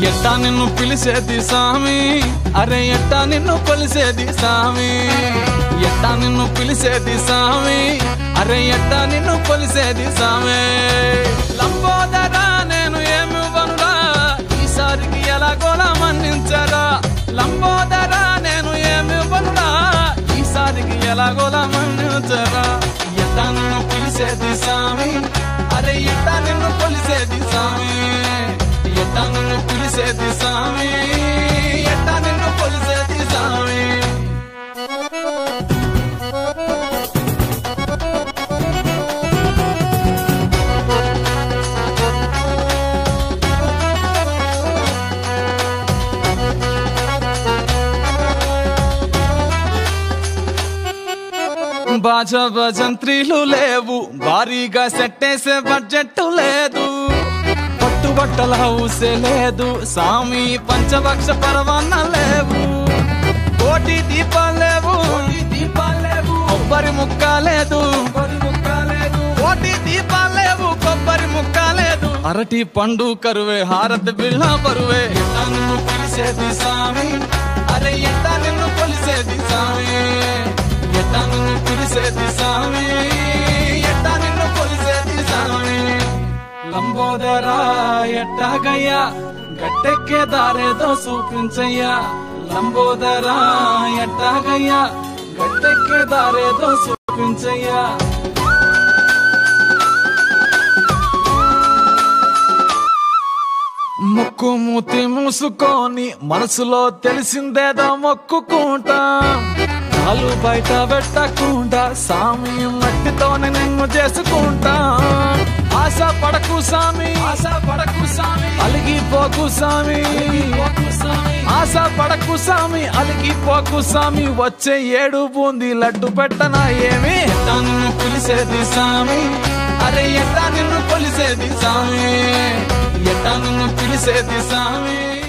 ఎట్టా నిన్ను పిలిచేది సామి అరే ఎట్టా నిన్ను కొలిసేది సామి ఎట్టా నిన్ను పిలిచేది సామి అరే ఎట్టా నిన్ను కొలిసేది సామి లంబోదరా నేను ఏమి ఇవ్వనురా ఈసారికి ఎలాగోలా మన్నించరా లంబోదరా నేను ఏమి ఇవ్వనురా ఈసారికి ఎలాగోలా మన్నించరా ఎట్టా నిన్ను పిలిచేది సామి అరే ఎట్టా నిన్ను కొలిసేది సామి ఎట్టా నిన్ను పిలిచేది సామి ఎట్టా నిన్ను కొలిసేది సామి బాజా భజంత్రీలు లేవు భారీగా సెట్టేసే బడ్జెట్ లేదు పట్టుబట్టల హౌసే లేదు సామి పంచభక్ష పరవాన్న లేవు కోటి దీపాలు లేవు కొబ్బరి ముక్క లేదు కోటి దీపాలు లేవు కొబ్బరి ముక్క లేదు అరటి పండు కరువే హారతి బిళ్ళ బరువే ఎట్టా నిన్ను పిలిచేది సామి అరే ఎట్టా నిన్ను కొలిసేది సామి ఎట్టా నిన్ను పిలిచేది సామి ఎట్టా నిన్ను కొలిసేది సామి లంబోదరా ఎట్టాగయ్యా గట్టెక్కే దారేదో చూపించయ్యా లంబోదరా ఎట్టాగయ్యా గట్టెక్కే దారేదో చూపించయ్యా ముక్కు మూతి మూసుకొని మనసులో తెలిసిందేదో మొక్కుకుంటా కాలు బయట పెట్టకుండా సామి మట్టితోనే నిన్ను చేసుకుంటా ఆశ పడకు సామి ఆశ పడకు సామి అలిగిపోకు సామి ఆశ పడకు సామి అలిగిపోకు సామి వచ్చే ఏడు బూంది లడ్డు పెట్టనా ఏమి ఎట్టా నిన్ను పిలిచేది సామి అరే ఎట్టా నిన్ను కొలిసేది సామి ఎట్టా నిన్ను పిలిచేది సామి